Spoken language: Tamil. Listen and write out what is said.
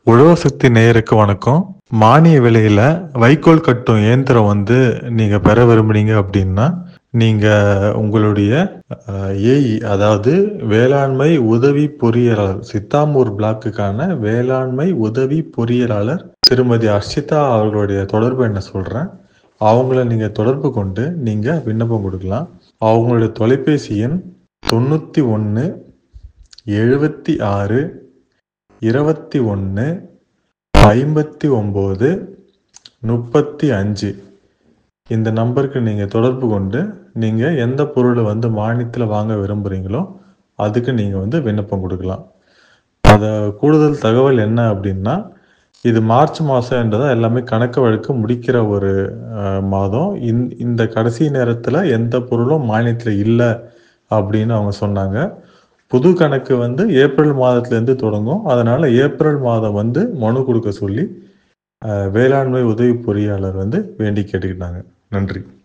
உழவு சக்தி நேயருக்கு வணக்கம் மானிய விலையில வைக்கோல் கட்டும் இயந்திரம் வந்து நீங்க பெற விரும்புனீங்க அப்படின்னா நீங்க உங்களுடைய ஏஇ அதாவது வேளாண்மை உதவி பொறியியலாளர் சித்தாமூர் பிளாக்குக்கான வேளாண்மை உதவி பொறியியலாளர் திருமதி அர்ஷிதா அவர்களுடைய தொடர்பு என்ன சொல்றேன் அவங்கள நீங்க தொடர்பு கொண்டு நீங்க விண்ணப்பம் கொடுக்கலாம் அவங்களுடைய தொலைபேசி எண் தொண்ணூத்தி ஒன்று எழுபத்தி ஆறு இருபத்தி ஒன்று ஐம்பத்தி ஒம்பது முப்பத்தி அஞ்சு இந்த நம்பருக்கு நீங்கள் தொடர்பு கொண்டு நீங்கள் எந்த பொருளை வந்து மானியத்தில் வாங்க விரும்புகிறீங்களோ அதுக்கு நீங்கள் வந்து விண்ணப்பம் கொடுக்கலாம் அதை கூடுதல் தகவல் என்ன அப்படின்னா இது மார்ச் மாதம் என்றதான் எல்லாமே கணக்கு வழக்கு முடிக்கிற ஒரு அஹ், மாதம் இந் இந்த கடைசி நேரத்தில் எந்த பொருளும் மானியத்தில் இல்லை அப்படின்னு அவங்க சொன்னாங்க புது கணக்கு வந்து ஏப்ரல் மாதத்துலேருந்து தொடங்கும் அதனால ஏப்ரல் மாதம் வந்து மனு கொடுக்க சொல்லி அஹ், வேளாண்மை உதவி பொறியாளர் வந்து வேண்டி கேட்டுக்கிட்டாங்க நன்றி